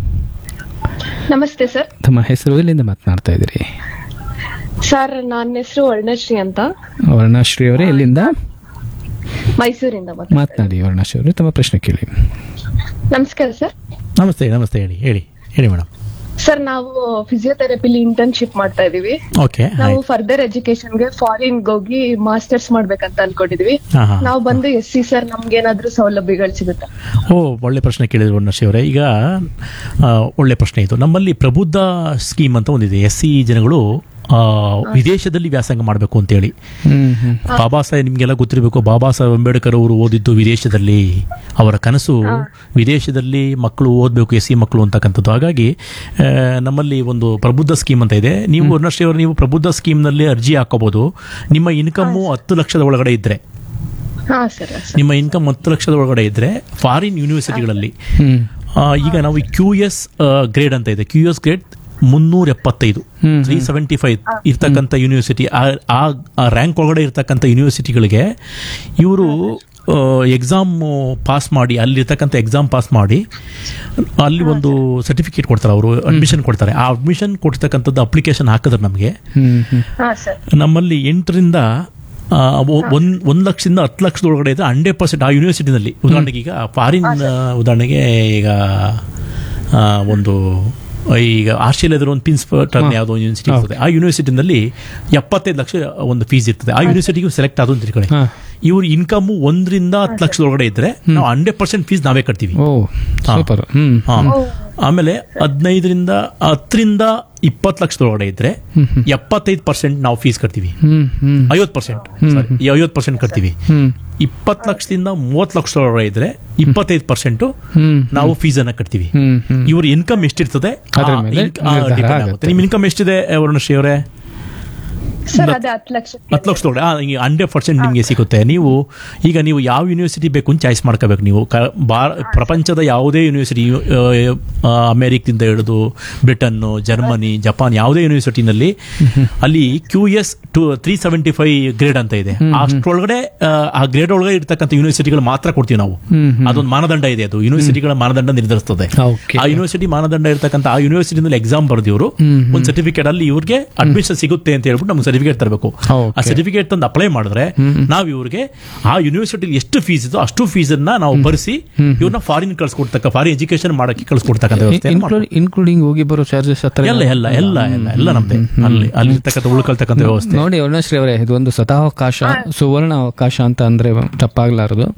ನಮಸ್ತೆ ಸರ್ ತಮ್ಮ ಹೆಸರು ಎಲ್ಲಿಂದ ಮಾತನಾಡ್ತಾ ಇದ್ದೀರಿ ಸರ್ ನನ್ನ ಹೆಸರು ವರ್ಣಶ್ರೀ ಅಂತ ವರ್ಣಶ್ರೀ ಅವರೇ ಎಲ್ಲಿಂದ ಮೈಸೂರಿಂದ ಮಾತಾಡ್ತಾ ಮಾತನಾಡಿ ವರ್ಣಶ್ರೀ ಅವರು ತಮ್ಮ ಪ್ರಶ್ನೆ ಕೇಳಿ ಇದ್ದೀನಿ. ನಮಸ್ಕಾರ ಸರ್ ನಮಸ್ತೆ ನಮಸ್ತೆ ಹೇಳಿ ಹೇಳಿ ಹೇಳಿ ಮೇಡಮ್ ಸರ್ ನಾವು ಫಿಸಿಯೋಥೆರಪಿಲಿ ಇಂಟರ್ನ್ಶಿಪ್ ಮಾಡ್ತಾ ಇದೀವಿ ಓಕೆ ನಾವು ಫರ್ದರ್ ಎಜುಕೇಶನ್ಗೆ ಫಾರಿನ್ ಹೋಗಿ ಮಾಸ್ಟರ್ಸ್ ಮಾಡ್ಬೇಕಂತ ಅನ್ಕೊಂಡಿದೀವಿ ಹಾಂ ಹಾಂ ನಾವು ಬಂದು ಎಸ್ ಸಿ ಸರ್ ನಮ್ಗೆ ಏನಾದ್ರೂ ಸೌಲಭ್ಯಗಳು ಸಿಗುತ್ತಾ ಓ ಒಳ್ಳೆ ಪ್ರಶ್ನೆ ಕೇಳಿದ್ರು ವರ್ಣಶ್ರೀ ಅವರೇ ಈಗ ಆ, ಒಳ್ಳೆ ಪ್ರಶ್ನೆ ಇದು ನಮ್ಮಲ್ಲಿ ಪ್ರಬುದ್ಧ ಸ್ಕೀಮ್ ಅಂತ ಒಂದಿದೆ ಎಸ್ ಸಿ ಜನಗಳು ಆ, ವಿದೇಶದಲ್ಲಿ ವ್ಯಾಸಂಗ ಮಾಡಬೇಕು ಅಂತೇಳಿ ಹ್ಮ್ ಹ್ಮ್ ಬಾಬಾ ಸಾಹೇಬ್ ನಿಮಗೆಲ್ಲ ಗೊತ್ತಿರಬೇಕು ಬಾಬಾ ಸಾಹೇಬ್ ಅಂಬೇಡ್ಕರ್ ಅವರು ಓದಿದ್ದು ವಿದೇಶದಲ್ಲಿ ಅವರ ಕನಸು ವಿದೇಶದಲ್ಲಿ ಮಕ್ಕಳು ಓದಬೇಕು ಎಸ್ ಸಿ ಮಕ್ಕಳು ಅಂತಕ್ಕಂಥದ್ದು ಹಾಗಾಗಿ ಆ, ನಮ್ಮಲ್ಲಿ ಒಂದು ಪ್ರಬುದ್ಧ ಸ್ಕೀಮ್ ಅಂತ ಇದೆ ನೀವು ವರ್ಣಶ್ರೀ ಅವರು ನೀವು ಪ್ರಬುದ್ಧ ಸ್ಕೀಮ್ನಲ್ಲಿ ಅರ್ಜಿ ಹಾಕೋಬಹುದು ನಿಮ್ಮ ಇನ್ಕಮ್ಮು ಹತ್ತು ಲಕ್ಷದ ಒಳಗಡೆ ಇದ್ರೆ ಹಾ ಸರ್ ನಿಮ್ಮ ಇನ್ಕಮ್ ಹತ್ತು ಲಕ್ಷದ ಒಳಗಡೆ ಇದ್ರೆ ಫಾರಿನ್ ಯೂನಿವರ್ಸಿಟಿಗಳಲ್ಲಿ ಹ್ಮ್ ಆ, ಈಗ ನಾವು ಕ್ಯೂ ಎಸ್ ಗ್ರೇಡ್ ಅಂತ ಇದೆ ಕ್ಯೂ ಎಸ್ ಗ್ರೇಡ್ ಮುನ್ನೂರ ಎಪ್ಪತ್ತೈದು ಹ್ಮ್, ತ್ರೀ ಸೆವೆಂಟಿ ಫೈವ್ ಇರ್ತಕ್ಕಂಥ ಯೂನಿವರ್ಸಿಟಿ ಆ ರ್ಯಾಂಕ್ ಒಳಗಡೆ ಇರ್ತಕ್ಕಂಥ ಯೂನಿವರ್ಸಿಟಿಗಳಿಗೆ ಇವರು ಎಕ್ಸಾಮ್ ಪಾಸ್ ಮಾಡಿ ಅಲ್ಲಿರ್ತಕ್ಕಂಥ ಎಕ್ಸಾಮ್ ಪಾಸ್ ಮಾಡಿ ಅಲ್ಲಿ ಒಂದು ಸರ್ಟಿಫಿಕೇಟ್ ಕೊಡ್ತಾರೆ ಅವರು ಅಡ್ಮಿಷನ್ ಕೊಡ್ತಾರೆ ಆ ಅಡ್ಮಿಷನ್ ಕೊಡ್ತಕ್ಕಂಥದ್ದು ಅಪ್ಲಿಕೇಶನ್ ಹಾಕಿದ್ರೆ ನಮಗೆ ಹ್ಮ್ ಹ್ಮ್ ಹಾ ಸರ್ ನಮ್ಮಲ್ಲಿ ಎಂಟರಿಂದ ಆ, ಒ- ಒಂದ್ ಒಂದ್ ಲಕ್ಷದಿಂದ ಹತ್ತು ಲಕ್ಷದೊಳಗಡೆ ಇದ್ರೆ ಹಂಡ್ರೆಡ್ ಪರ್ಸೆಂಟ್ ಆ ಯೂನಿವರ್ಸಿಟಿನಲ್ಲಿ ಉದಾಹರಣೆಗೆ ಈಗ ಫಾರಿನ್ ಉದಾಹರಣೆಗೆ ಈಗ ಆ, ಒಂದು ಈಗ ಆಸ್ಟ್ರೇಲಿಯಾದ ಒಂದು ಪ್ರಿನ್ಸಿಪಲ್ ಯಾವುದೋ ಒಂದು ಯೂನಿವರ್ಸಿಟಿ ಇರ್ತದೆ ಆ ಯೂನಿವರ್ಸಿಟಿನಲ್ಲಿ ಎಪ್ಪತ್ತೈದು ಲಕ್ಷ ಒಂದು ಫೀಸ್ ಇರ್ತದೆ ಆ ಯೂನಿವರ್ಸಿಟಿಗೂ ಸೆಲೆಕ್ಟ್ ಆದ ಅಂತ ತಿಳ್ಕೊಳ್ಳಿ ಹಾ. ಇವ್ರ ಇನ್ಕಮ್ ಒಂದರಿಂದ ಹತ್ತು ಲಕ್ಷದೊಳಗಡೆ ಇದ್ರೆ ನಾವು ಹಂಡ್ರೆಡ್ ಪರ್ಸೆಂಟ್ ಫೀಸ್ ನಾವೇ ಕಟ್ತೀವಿ ಓ ಸೂಪರ್ ಹ್ಮ್ ಹಾ. ಆಮೇಲೆ ಹದಿನೈದರಿಂದ ಹತ್ತರಿಂದ ಇಪ್ಪತ್ತು ಲಕ್ಷದೊಳಗಡೆ ಇದ್ರೆ ಎಪ್ಪತ್ತೈದು ಪರ್ಸೆಂಟ್ ನಾವು ಫೀಸ್ ಕಟ್ತೀವಿ ಹ್ಮ್ ಹ್ಮ್ ಐವತ್ತು ಪರ್ಸೆಂಟ್ ಐವತ್ತು ಪರ್ಸೆಂಟ್ ಕಟ್ತೀವಿ ಹ್ಮ್ ಇಪ್ಪತ್ತು ಲಕ್ಷದಿಂದ ಮೂವತ್ತು ಲಕ್ಷದೊಳಗಡೆ ಇದ್ರೆ ಇಪ್ಪತ್ತೈದು ಪರ್ಸೆಂಟ್ ಹ್ಮ್ ನಾವು ಫೀಸ್ ಅನ್ನ ಕಟ್ತೀವಿ ಹ್ಮ್ ಹ್ಮ್ ಇವ್ರ ಇನ್ಕಮ್ ಎಷ್ಟಿರ್ತದೆ ಅದ್ರ ಆ ಮೇಲೆ ಇನ್ಕ- ಆ ನಿರ್ಧಾರ depend ಆಗುತ್ತೆ. ಆಗುತ್ತೆ. ನಿಮ್ ಇನ್ಕಮ್ ಎಷ್ಟಿದೆ ವರ್ಣಶ್ರೀ ಅವರೇ ಸರ್ ಅದೇ ಹತ್ತು ಲಕ್ಷ ಹತ್ತು ಲಕ್ಷದೊಳಗೆ ಹಂಡ್ರೆಡ್ ಪರ್ಸೆಂಟ್ ನಿಮಗೆ ಸಿಗುತ್ತೆ ನೀವು ಈಗ ನೀವು ಯಾವ ಯೂನಿವರ್ಸಿಟಿ ಬೇಕು ಅಂತ ಚಾಯ್ಸ್ ಮಾಡ್ಕೋಬೇಕು ನೀವು ಕ ಭಾರ ಪ್ರಪಂಚದ ಯಾವುದೇ ಯೂನಿವರ್ಸಿಟಿ ಅಮೇರಿಕದಿಂದ ಹಿಡಿದು ಬ್ರಿಟನ್ನು ಜರ್ಮನಿ ಜಪಾನ್ ಯಾವುದೇ ಯೂನಿವರ್ಸಿಟಿನಲ್ಲಿ ಅಲ್ಲಿ Q S to three seventy five grade ಅಂತ ಇದೆ ಅಷ್ಟರೊಳಗಡೆ ಆ, ಆ ಗ್ರೇಡ್ ಒಳಗಡೆ ಇರ್ತಕ್ಕಂಥ ಯೂನಿವರ್ಸಿಟಿಗಳು ಮಾತ್ರ ಕೊಡ್ತೀವಿ ನಾವು ಹ್ಮ್ ಹ್ಮ್ ಅದೊಂದು ಮಾನದಂಡ ಇದೆ ಅದು ಯೂನಿವರ್ಸಿಟಿಗಳ ಮಾನದಂಡ ನಿರ್ಧರಿಸ್ತದೆ Okay. ಆ ಯೂನಿವರ್ಸಿಟಿ ಮಾನದಂಡ ಇರ್ತಕ್ಕಂಥ ಆ ಯೂನಿವರ್ಸಿಟಿನಲ್ಲಿ ಎಕ್ಸಾಮ್ ಬರೆದಿವರು ಹ್ಮ್, ಒಂದು ಸರ್ಟಿಫಿಕೇಟ್ ಅಲ್ಲಿ ಇವ್ರಿಗೆ ಅಡ್ಮಿಷನ್ ಸಿಗುತ್ತೆ ಅಂತ ಹೇಳ್ಬಿಟ್ಟು ನಮ್ಗೆ ಸರ್ಟಿಫಿಕೇಟ್ ತರಬೇಕು Okay. ಆ ಸರ್ಟಿಫಿಕೇಟ್ ತಂದು ಅಪ್ಲೈ ಮಾಡಿದ್ರೆ ನಾವು ಇವ್ರಿಗೆ ಆ ಯೂನಿವರ್ಸಿಟಿ ಎಷ್ಟು ಫೀಸ್ ಇದೋ ಅಷ್ಟು ಫೀಸ್ ಅನ್ನ ನಾವು ಭರಿಸಿ ಇವ್ರನ್ನ ಫಾರಿನ್ ಕಳ್ಸಿಕೊಡ್ತಕ್ಕ ಫಾರಿನ್ ಎಜುಕೇಶನ್ ಮಾಡಕ್ಕೆ ಕಳ್ಸಿಕೊಡ್ತಕ್ಕಂಥ ವ್ಯವಸ್ಥೆ ಇನ್ಕ್ಲೂಡಿಂಗ್ ಹೋಗಿ ಬರೋ ಚಾರ್ಜಸ್ ಹತ್ರ ಎಲ್ಲ ಎಲ್ಲ ಎಲ್ಲ ಎಲ್ಲ ಎಲ್ಲ ನಮ್ದೆ ಅಲ್ಲಿ ಅಲ್ಲಿ ಇರ್ತಕ್ಕಂಥ ಉಳ್ಕೊಳ್ತಕ್ಕಂಥ ವ್ಯವಸ್ಥೆ ನೋಡಿ ವರ್ಣಶ್ರೀ ಅವರೇ ಇದೊಂದು ಸದಾವಕಾಶ ಸುವರ್ಣ ಅವಕಾಶ ಅಂತ ಅಂದ್ರೆ ತಪ್ಪಾಗ್ಲಾರದು